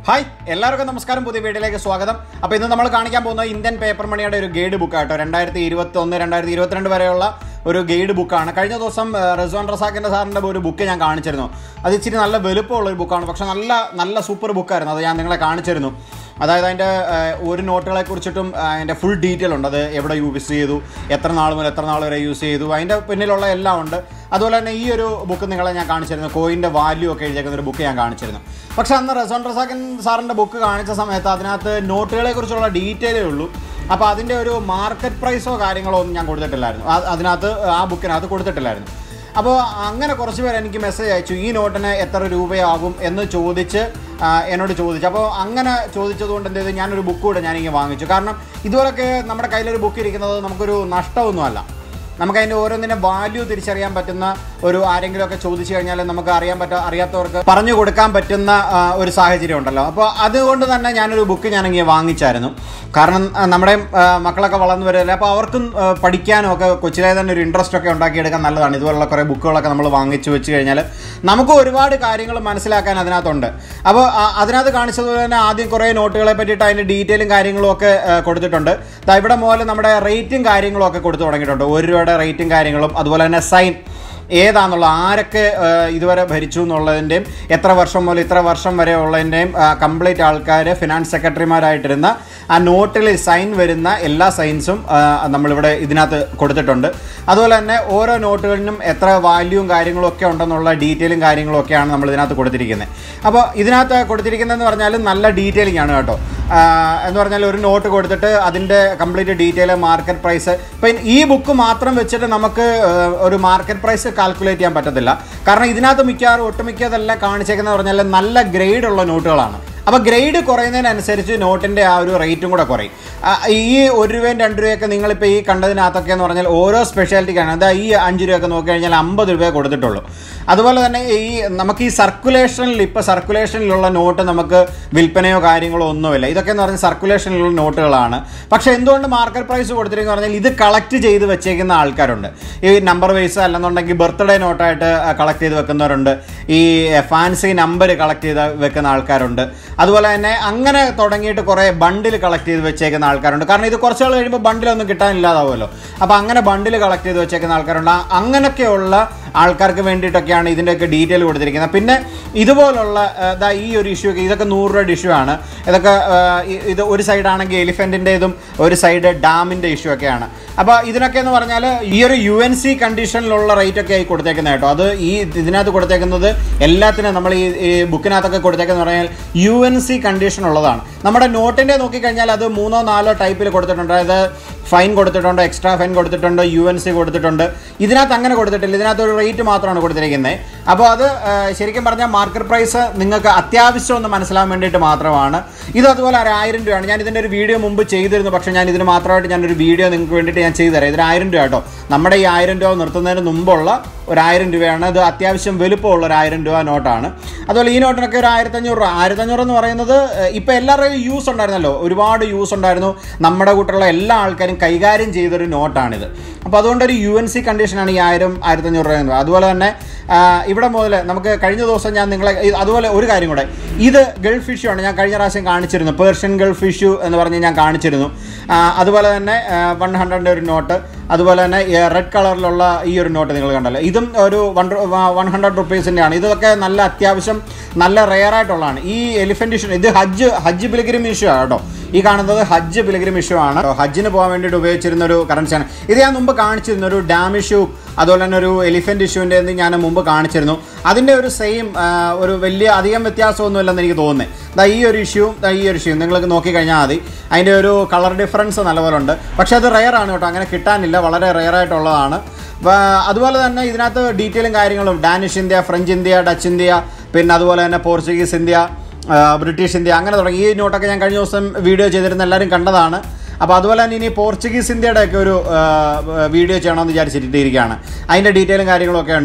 hi എല്ലാവർക്കും നമസ്കാരം പുതിയ വീഡിയോയിലേക്ക് സ്വാഗതം അപ്പോൾ ഇന്ന് നമ്മൾ കാണിക്കാൻ പോകുന്നത് ഇന്ത്യൻ പേപ്പർ മണിയുടെ ഒരു ഗൈഡ് ബുക്ക് ആട്ടോ രണ്ടായിരത്തി ഇരുപത്തി ഒന്ന് രണ്ടായിരത്തി ഇരുപത്തിരണ്ട് വരെയുള്ള ഒരു ഗൈഡ് ബുക്കാണ് കഴിഞ്ഞ ദിവസം ഏഹ്, റിസ്വാൻ റസാഖിൻ്റെ സാറിൻ്റെ ഒരു ബുക്ക് ഞാൻ കാണിച്ചിരുന്നു അത് ഇച്ചിരി നല്ല വലുപ്പമുള്ള ഒരു ബുക്കാണ് പക്ഷെ നല്ല നല്ല സൂപ്പർ ബുക്കായിരുന്നു അത് ഞാൻ നിങ്ങളെ കാണിച്ചിരുന്നു അതായത് അതിൻ്റെ ഏഹ്, ഒരു നോട്ടുകളെ കുറിച്ചിട്ടും ഏഹ്, അതിൻ്റെ ഫുൾ ഡീറ്റെയിൽ ഉണ്ട് അത് എവിടെ യൂസ് ചെയ്തു എത്ര നാൾ മുതൽ എത്ര നാൾ വരെ യൂസ് ചെയ്തു അതിൻ്റെ പിന്നിലുള്ള എല്ലാം ഉണ്ട് അതുപോലെ തന്നെ ഈ ഒരു ബുക്ക് നിങ്ങളെ ഞാൻ കാണിച്ചിരുന്നു കോയിൻ്റെ വാല്യൂ ഒക്കെ എഴുതിയേക്കുന്ന ഒരു ബുക്ക് ഞാൻ കാണിച്ചിരുന്നു പക്ഷെ അന്ന് റസോൺ റസാഖൻ സാറിൻ്റെ ബുക്ക് കാണിച്ച സമയത്ത് അതിനകത്ത് നോട്ടുകളെ കുറിച്ചുള്ള ഡീറ്റെയിലേ ഉള്ളൂ അപ്പോൾ അതിൻ്റെ ഒരു മാർക്കറ്റ് പ്രൈസോ കാര്യങ്ങളോ ഒന്നും ഞാൻ കൊടുത്തിട്ടില്ലായിരുന്നു ആ- അതിനകത്ത് ആ ബുക്കിനകത്ത് കൊടുത്തിട്ടില്ലായിരുന്നു അപ്പോൾ അങ്ങനെ കുറച്ച് പേര് എനിക്ക് മെസ്സേജ് അയച്ചു ഈ നോട്ടിന് എത്ര രൂപയാകും എന്ന് ചോദിച്ച് ആ, എന്നോട് ചോദിച്ചു അപ്പോൾ അങ്ങനെ ചോദിച്ചതുകൊണ്ട് എന്ത് ചെയ്തു ഞാനൊരു ബുക്ക് കൂടെ ഞാനിങ്ങനെ വാങ്ങിച്ചു കാരണം ഇതുപോലൊക്കെ നമ്മുടെ കയ്യിലൊരു ബുക്ക് ഇരിക്കുന്നത് നമുക്കൊരു നഷ്ടമൊന്നുമല്ല നമുക്ക് അതിൻ്റെ ഓരോന്നിൻ്റെ വാല്യൂ തിരിച്ചറിയാൻ പറ്റുന്ന ഒരു ആരെങ്കിലുമൊക്കെ ചോദിച്ചു കഴിഞ്ഞാൽ നമുക്ക് അറിയാൻ പറ്റ അറിയാത്തവർക്ക് പറഞ്ഞു കൊടുക്കാൻ പറ്റുന്ന ആ, ഒരു സാഹചര്യം ഉണ്ടല്ലോ അപ്പോൾ അതുകൊണ്ട് തന്നെ ഞാനൊരു ബുക്ക് ഞാനിങ്ങനെ വാങ്ങിച്ചായിരുന്നു കാരണം ആ, നമ്മുടെ ആ, മക്കളൊക്കെ വളർന്നു വരില്ല അപ്പോൾ അവർക്കും ആ, പഠിക്കാനും ഒക്കെ കൊച്ചിലെ തന്നെ ഒരു ഇൻട്രസ്റ്റ് ഒക്കെ ഉണ്ടാക്കിയെടുക്കാൻ നല്ലതാണ് ഇതുപോലുള്ള കുറേ ബുക്കുകളൊക്കെ നമ്മൾ വാങ്ങിച്ചു വെച്ച് കഴിഞ്ഞാൽ നമുക്ക് ഒരുപാട് കാര്യങ്ങൾ മനസ്സിലാക്കാൻ അതിനകത്തുണ്ട് അപ്പോൾ ആ, അതിനകത്ത് കാണിച്ചതുപോലെ തന്നെ ആദ്യം കുറേ നോട്ടുകളെ പറ്റിയിട്ട് അതിൻ്റെ ഡീറ്റെയിലും കാര്യങ്ങളും ഒക്കെ ആ, കൊടുത്തിട്ടുണ്ട് ദാ ഇവിടെ മുതൽ നമ്മുടെ റേറ്റും കാര്യങ്ങളും ഒക്കെ കൊടുത്തു തുടങ്ങിയിട്ടുണ്ട് ഒരു രൂപയുടെ റേറ്റും കാര്യങ്ങളും അതുപോലെ തന്നെ സൈൻ ഏതാന്നുള്ള ആരൊക്കെ ആ, ഇതുവരെ ഭരിച്ചു എന്നുള്ളതിൻ്റെയും എത്ര വർഷം മുതൽ ഇത്ര വർഷം വരെ ഉള്ളതിൻ്റെയും കംപ്ലീറ്റ് ആൾക്കാർ ഫിനാൻസ് സെക്രട്ടറിമാരായിട്ടിരുന്ന ആ നോട്ടിൽ സൈൻ വരുന്ന എല്ലാ സൈൻസും ആ, നമ്മളിവിടെ ഇതിനകത്ത് കൊടുത്തിട്ടുണ്ട് അതുപോലെ തന്നെ ഓരോ നോട്ടുകളിനും എത്ര വാല്യൂവും കാര്യങ്ങളും ഒക്കെ ഉണ്ടെന്നുള്ള ഡീറ്റെയിലും കാര്യങ്ങളും ഒക്കെയാണ് നമ്മൾ ഇതിനകത്ത് കൊടുത്തിരിക്കുന്നത് അപ്പോൾ ഇതിനകത്ത് കൊടുത്തിരിക്കുന്നതെന്ന് പറഞ്ഞാൽ നല്ല ഡീറ്റെയിലിംഗ് ആണ് കേട്ടോ ആ, എന്ന് പറഞ്ഞാൽ ഒരു നോട്ട് കൊടുത്തിട്ട് അതിൻ്റെ കംപ്ലീറ്റ് ഡീറ്റെയിൽ മാർക്കറ്റ് പ്രൈസ് ഇപ്പം ഈ ബുക്ക് മാത്രം വെച്ചിട്ട് നമുക്ക് ആ, ഒരു മാർക്കറ്റ് പ്രൈസ് കാൽക്കുലേറ്റ് ചെയ്യാൻ പറ്റത്തില്ല കാരണം ഇതിനകത്ത് മിക്കവാറും ഒട്ടുമിക്കതെല്ലാം കാണിച്ചേക്കുന്നത് പറഞ്ഞാൽ നല്ല ഗ്രേഡ് ഉള്ള നോട്ടുകളാണ് അപ്പോൾ ഗ്രേഡ് കുറയുന്നതിനനുസരിച്ച് നോട്ടിൻ്റെ ആ ഒരു റേറ്റും കൂടെ കുറയും ആ, ഈ ഒരു രൂപയും രണ്ട് രൂപയൊക്കെ നിങ്ങളിപ്പോൾ ഈ കണ്ടതിനകത്തൊക്കെ എന്ന് പറഞ്ഞാൽ ഓരോ സ്പെഷ്യാലിറ്റിക്കാണ് അതാ ഈ അഞ്ച് രൂപയൊക്കെ നോക്കി കഴിഞ്ഞാൽ അമ്പത് രൂപയെ കൊടുത്തിട്ടുള്ളൂ അതുപോലെ തന്നെ ഈ നമുക്ക് ഈ സർക്കുലേഷനിൽ ഇപ്പോൾ സർക്കുലേഷനിലുള്ള നോട്ട് നമുക്ക് വിൽപ്പനയോ കാര്യങ്ങളോ ഒന്നുമില്ല ഇതൊക്കെ എന്ന് പറഞ്ഞാൽ സർക്കുലേഷനിലുള്ള നോട്ടുകളാണ് പക്ഷേ എന്തുകൊണ്ട് മാർക്കറ്റ് പ്രൈസ് കൊടുത്തിരിക്കുന്നത് പറഞ്ഞാൽ ഇത് കളക്ട് ചെയ്ത് വെച്ചേക്കുന്ന ആൾക്കാരുണ്ട് ഈ നമ്പർ വൈസ് അല്ലെന്നുണ്ടെങ്കിൽ ബർത്ത്ഡേ നോട്ടായിട്ട് കളക്ട് ചെയ്ത് വെക്കുന്നവരുണ്ട് ഈ ഫാൻസി നമ്പർ കളക്ട് ചെയ്ത് വെക്കുന്ന ആൾക്കാരുണ്ട് അതുപോലെ തന്നെ അങ്ങനെ തുടങ്ങിയിട്ട് കുറേ ബണ്ടിൽ കളക്ട് ചെയ്ത് വെച്ചേക്കുന്ന ആൾക്കാരുണ്ട് കാരണം ഇത് കുറച്ച് നാൾ കഴിയുമ്പോൾ ബണ്ടിലൊന്നും കിട്ടാനില്ലാതാവുമല്ലോ അപ്പോൾ അങ്ങനെ ബണ്ടിൽ കളക്ട് ചെയ്ത് വെച്ചേക്കുന്ന ആൾക്കാരുണ്ട് ആ- അങ്ങനെയൊക്കെയുള്ള ആൾക്കാർക്ക് വേണ്ടിയിട്ടൊക്കെയാണ് ഇതിൻ്റെയൊക്കെ ഡീറ്റെയിൽ കൊടുത്തിരിക്കുന്നത് പിന്നെ ഇതുപോലുള്ള ആ, ദാ ഈ ഒരു ഇഷ്യൂ ഒക്കെ ഇതൊക്കെ നൂറ് രൂപയുടെ ഇഷ്യൂ ആണ് ഇതൊക്കെ ആ, ഇ- ഇത് ഒരു സൈഡാണെങ്കിൽ എലിഫൻറ്റിൻ്റെതും ഒരു സൈഡ് ഡാമിൻ്റെ ഇഷ്യൂ ഒക്കെയാണ് അപ്പോൾ ഇതിനൊക്കെ എന്ന് പറഞ്ഞാൽ ഈ ഒരു യു എൻ സി കണ്ടീഷനിലുള്ള റേറ്റ് ഒക്കെ ആയി കൊടുത്തേക്കുന്നത് കേട്ടോ അത് ഈ ഇതിനകത്ത് കൊടുത്തേക്കുന്നത് എല്ലാത്തിനും നമ്മൾ ഈ ഈ ബുക്കിനകത്തൊക്കെ കൊടുത്തേക്കെന്ന് പറഞ്ഞാൽ യു എൻ സി കണ്ടീഷൻ ഉള്ളതാണ് നമ്മുടെ നോട്ടിൻ്റെ നോക്കിക്കഴിഞ്ഞാൽ അത് മൂന്നോ നാലോ ടൈപ്പിൽ കൊടുത്തിട്ടുണ്ട് അതായത് ഫൈൻ കൊടുത്തിട്ടുണ്ട് എക്സ്ട്രാ ഫൈൻ കൊടുത്തിട്ടുണ്ട് യു എൻ സി കൊടുത്തിട്ടുണ്ട് ഇതിനകത്ത് അങ്ങനെ കൊടുത്തിട്ടില്ല ഇതിനകത്ത് ഒരു റേറ്റ് മാത്രമാണ് കൊടുത്തിരിക്കുന്നത് അപ്പോൾ അത് ആ, ശരിക്കും പറഞ്ഞാൽ മാർക്കറ്റ് പ്രൈസ് നിങ്ങൾക്ക് അത്യാവശ്യം ഒന്ന് മനസ്സിലാവാൻ വേണ്ടിയിട്ട് മാത്രമാണ് ഇത് അതുപോലെ ഒരു ആയിരം രൂപയാണ് ഞാൻ ഇതിൻ്റെ ഒരു വീഡിയോ മുമ്പ് ചെയ്തിരുന്നു പക്ഷേ ഞാൻ ഇതിന് മാത്രമായിട്ട് ഞാനൊരു വീഡിയോ നിങ്ങൾക്ക് വേണ്ടിയിട്ട് ഞാൻ ചെയ്തു തരാം ഇതിന് ആയിരം രൂപ കേട്ടോ നമ്മുടെ ഈ ആയിരം രൂപ നിർത്തുന്നതിന് മുമ്പുള്ള ഒരു ആയിരം രൂപയാണ് ഇത് അത്യാവശ്യം വലുപ്പമുള്ള ഒരു ആയിരം രൂപ നോട്ടാണ് അതുപോലെ ഈ നോട്ടിനൊക്കെ ഒരു ആയിരത്തഞ്ഞൂറ് രൂപ ആയിരത്തഞ്ഞൂറ് എന്ന് പറയുന്നത് ഇപ്പോൾ എല്ലാവരുടെയും യൂസ് ഉണ്ടായിരുന്നല്ലോ ഒരുപാട് യൂസ് ഉണ്ടായിരുന്നു നമ്മുടെ കൂട്ടുള്ള എല്ലാ ആൾക്കാരും കൈകാര്യം ചെയ്തൊരു നോട്ടാണിത് അപ്പോൾ അതുകൊണ്ട് ഒരു യു എൻ സി കണ്ടീഷനാണ് ഈ ആയിരം ആയിരത്തഞ്ഞൂറ് രൂപ എന്ന് അതുപോലെ തന്നെ ആ, ഇവിടെ മുതൽ നമുക്ക് കഴിഞ്ഞ ദിവസം ഞാൻ നിങ്ങളെ ഇത് അതുപോലെ ഒരു കാര്യം കൂടെ ഇത് ഗൾഫ് ഇഷ്യൂ ആണ് ഞാൻ കഴിഞ്ഞ പ്രാവശ്യം കാണിച്ചിരുന്നു പേർഷ്യൻ ഗൾഫ് ഇഷ്യൂ എന്ന് പറഞ്ഞ് ഞാൻ കാണിച്ചിരുന്നു ആ, അതുപോലെ തന്നെ വൺ ഹൺഡ്രഡിൻ്റെ ഒരു നോട്ട് അതുപോലെ തന്നെ റെഡ് കളറിലുള്ള ഈ ഒരു നോട്ട് നിങ്ങൾ കണ്ടല്ലോ ഇതും ഒരു വൺ വൺ ഹൺഡ്രഡ് റുപ്പീസിൻ്റെ ആണ് ഇതൊക്കെ നല്ല അത്യാവശ്യം നല്ല റെയർ ആയിട്ടുള്ളതാണ് ഈ എലിഫൻറ്റ് ഇഷ്യൂ ഇത് ഹജ്ജ് ഹജ്ജ് പിലിഗ്രിം ഇഷ്യൂ ആണ് കേട്ടോ ഈ കാണുന്നത് ഹജ്ജ് പിലിഗ്രിം ഇഷ്യൂ ആണ് ഹജ്ജിന് പോകാൻ വേണ്ടിയിട്ട് ഉപയോഗിച്ചിരുന്ന ഒരു കറൻസിയാണ് ഇത് ഞാൻ മുമ്പ് കാണിച്ചിരുന്നു ഒരു ഡാം ഇഷ്യൂ അതുപോലെ തന്നെ ഒരു എലിഫൻറ്റ് ഇഷ്യൂവിൻ്റെ എന്ന് ഞാൻ മുമ്പ് കാണിച്ചിരുന്നു അതിൻ്റെ ഒരു സെയിം ഒരു വലിയ അധികം വ്യത്യാസമൊന്നുമില്ലെന്ന് എനിക്ക് തോന്നുന്നത് ദാ ഈ ഒരു ഇഷ്യൂ ദാ ഈ ഒരു ഇഷ്യൂ നിങ്ങൾക്ക് നോക്കിക്കഴിഞ്ഞാൽ മതി അതിൻ്റെ ഒരു കളർ ഡിഫറൻസ് നല്ലപോലെ ഉണ്ട് പക്ഷേ അത് റെയർ ആണ് കേട്ടോ അങ്ങനെ കിട്ടാനില്ല വളരെ റെയർ ആയിട്ടുള്ളതാണ് വ- അതുപോലെ തന്നെ ഇതിനകത്ത് ഡീറ്റെയിലും കാര്യങ്ങളും Danish India French India Dutch India പിന്നെ അതുപോലെ തന്നെ പോർച്ചുഗീസ് ഇന്ത്യ ആ, ബ്രിട്ടീഷ് ഇന്ത്യ അങ്ങനെ തുടങ്ങി ഈ നോട്ടൊക്കെ ഞാൻ കഴിഞ്ഞ ദിവസം വീഡിയോ ചെയ്തിരുന്ന എല്ലാവരും കണ്ടതാണ് അപ്പോൾ അതുപോലെ തന്നെ ഇനി പോർച്ചുഗീസ് ഇന്ത്യയുടെ ഒക്കെ ഒരു ആ, വീഡിയോ ചെയ്യണമെന്ന് വിചാരിച്ചിട്ടിരിക്കുകയാണ് അതിൻ്റെ ഡീറ്റെയിലും കാര്യങ്ങളൊക്കെ ഉണ്ട്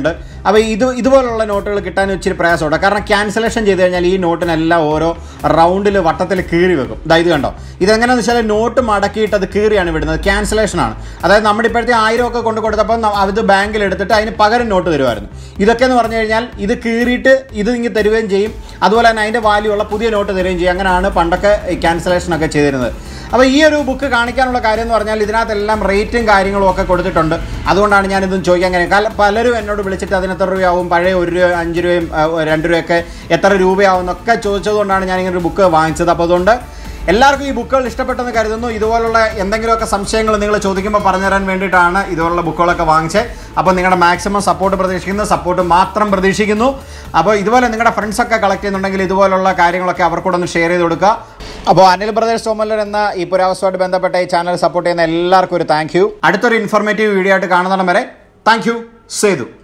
അപ്പോൾ ഇത് ഇതുപോലുള്ള നോട്ടുകൾ കിട്ടാൻ ഇച്ചിരി പ്രയാസമുണ്ട് കാരണം ക്യാൻസലേഷൻ ചെയ്ത് കഴിഞ്ഞാൽ ഈ നോട്ടിനെല്ലാം ഓരോ റൗണ്ടിൽ വട്ടത്തിൽ കീറി വെക്കും ഇതാ ഇത് കണ്ടോ ഇതെങ്ങനെയാണെന്ന് വെച്ചാൽ നോട്ട് മടക്കിയിട്ട് അത് കീറിയാണ് വിടുന്നത് ക്യാൻസലേഷൻ ആണ് അതായത് നമ്മുടെ ഇപ്പോഴത്തെ ആയിരം ഒക്കെ കൊണ്ട് കൊടുത്തപ്പോൾ ന- അത് ബാങ്കിൽ എടുത്തിട്ട് അതിന് പകരം നോട്ട് തരുമായിരുന്നു ഇതൊക്കെ എന്ന് പറഞ്ഞു കഴിഞ്ഞാൽ ഇത് കീറിയിട്ട് ഇത് ഇങ്ങ് തരുകയും ചെയ്യും അതുപോലെ തന്നെ അതിൻ്റെ വാല്യൂ ഉള്ള പുതിയ നോട്ട് തരുകയും ചെയ്യും അങ്ങനെയാണ് പണ്ടൊക്കെ ക്യാൻസലേഷൻ ഒക്കെ ചെയ്തിരുന്നത് അപ്പോൾ ഈ ഒരു ബുക്ക് കാണിക്കാനുള്ള കാര്യം എന്ന് പറഞ്ഞാൽ ഇതിനകത്തെല്ലാം റേറ്റും കാര്യങ്ങളും ഒക്കെ കൊടുത്തിട്ടുണ്ട് അതുകൊണ്ടാണ് ഞാനിതും ചോദിക്കാൻ കാര്യം കാരണം പലരും എന്നോട് വിളിച്ചിട്ട് അതിന് എത്ര രൂപയാവും പഴയ ഒരു രൂപ അഞ്ച് രൂപയും ആ, രണ്ട് രൂപയൊക്കെ എത്ര രൂപയാവും എന്നൊക്കെ ചോദിച്ചതുകൊണ്ടാണ് ഞാൻ ഇങ്ങനെ ഒരു ബുക്ക് വാങ്ങിച്ചത് അപ്പോൾ അതുകൊണ്ട് എല്ലാവർക്കും ഈ ബുക്കുകൾ ഇഷ്ടപ്പെട്ടെന്ന് കരുതുന്നു ഇതുപോലുള്ള എന്തെങ്കിലുമൊക്കെ സംശയങ്ങൾ നിങ്ങൾ ചോദിക്കുമ്പോൾ പറഞ്ഞുതരാൻ വേണ്ടിയിട്ടാണ് ഇതുപോലുള്ള ബുക്കുകളൊക്കെ വാങ്ങിച്ചത് അപ്പോൾ നിങ്ങളുടെ മാക്സിമം സപ്പോർട്ട് പ്രതീക്ഷിക്കുന്നു സപ്പോർട്ട് മാത്രം പ്രതീക്ഷിക്കുന്നു അപ്പോൾ ഇതുപോലെ നിങ്ങളുടെ ഫ്രണ്ട്സൊക്കെ കളക്ട് ചെയ്യുന്നുണ്ടെങ്കിൽ ഇതുപോലുള്ള കാര്യങ്ങളൊക്കെ അവർക്കൂടെ ഒന്ന് ഷെയർ ചെയ്ത് കൊടുക്കുക അപ്പോൾ അനിൽ ബ്രദേഴ്സ് സോമല്ലർ എന്ന ഈ പുരാവസ്ഥയുമായിട്ട് ബന്ധപ്പെട്ട ഈ ചാനൽ സപ്പോർട്ട് ചെയ്യുന്ന എല്ലാവർക്കും ഒരു താങ്ക് യു അടുത്തൊരു ഇൻഫോർമേറ്റീവ് വീഡിയോ ആയിട്ട് കാണുന്നിടം വരെ താങ്ക് യു സേതു